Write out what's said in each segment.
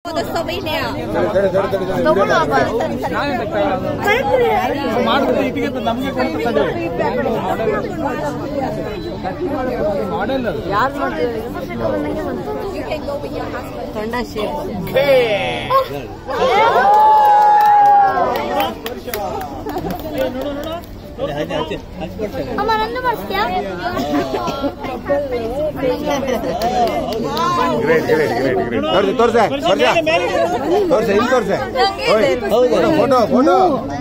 ಓದಿಸ್ತಾ ಬೈನ್ಯಾ ಮಾಡ್ಬಿಟ್ಟು ಇಟ್ಟಿಗೆ ನಮಗೆ ಕೊಡ್ತದೆ ಮಾಡೆಲ್ ಅದು You can go with your husband. ಅಮ್ಮ ನಂದು ಮಾಡಿಸ್ತೀಯಾ ಗ್ರೇಟ್ ಗ್ರೇಟ್ ಗ್ರೇಟ್ ಗ್ರೇಟ್ ತೋರ್ಸೆ ತೋರ್ಸೆ ತೋರ್ಸೆ ತೋರ್ಸೆ ಇಲ್ಲಿ ತೋರ್ಸೆ ಫೋಟೋ ಫೋಟೋ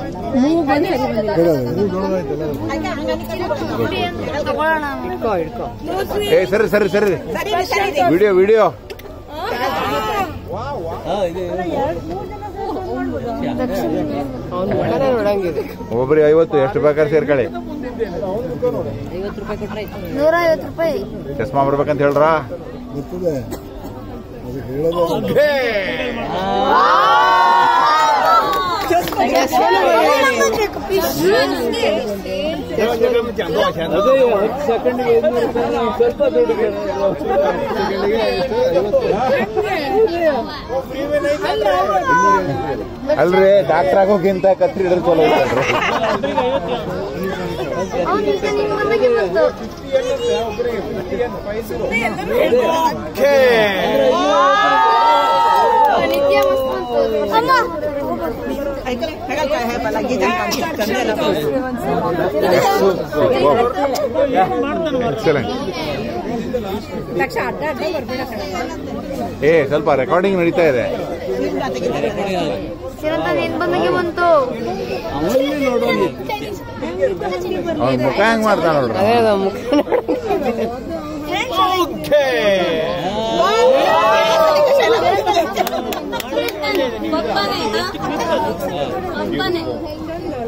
ತಗೊಳ್ಳೋಣ ಏ ಸರಿ ಸರಿ ಸರಿ ವಿಡಿಯೋ ವಿಡಿಯೋ ಒಬ್ಬರಿಗೆ ಐವತ್ತು ಎಷ್ಟು ಬೇಕಾದ್ರೆ ಸೇರ್ಕೊಳ್ಳಿ ನೂರ ಐವತ್ತು ರೂಪಾಯಿ ಚಸ್ಮಾ ಬರ್ಬೇಕಂತ ಹೇಳ್ರ ಅದೇ ಹತ್ತು ಸೆಕೆಂಡ್ಗೆ ಐನೂರು ರೂಪಾಯಿ ನಾವು ಸ್ವಲ್ಪ ದುಡ್ಡಿಗೆ ಅಲ್ರಿ ಡಾಕ್ಟರ್ ಆಗೋಕ್ಕಿಂತ ಕತ್ರಿ ಹಿಡಿದ್ರೆ ಚಲೋ ಐತಲ್ರಿ ಅವ್ನು ಈಗ ನಿಮ್ಮ ಮನೆಗೆ ಬಂತು ನಿತ್ಯ ಮಸ್ತ್ ಬಂತು ಅಮ್ಮ ಎಕ್ಸಲೆಂಟ್ ಏ ಸ್ವಲ್ಪ ರೆಕಾರ್ಡಿಂಗ್ ನಡೀತಾ ಇದೆ ಚಿರಂತ ನಿನ್ ಬಂದಂಗೆ ಬಂತು ಅವ್ನ ಮುಖ ಹೆಂಗ್ ಮಾಡ್ತಾನ ನೋಡ್ರಿ ಒಬ್ಬನೇ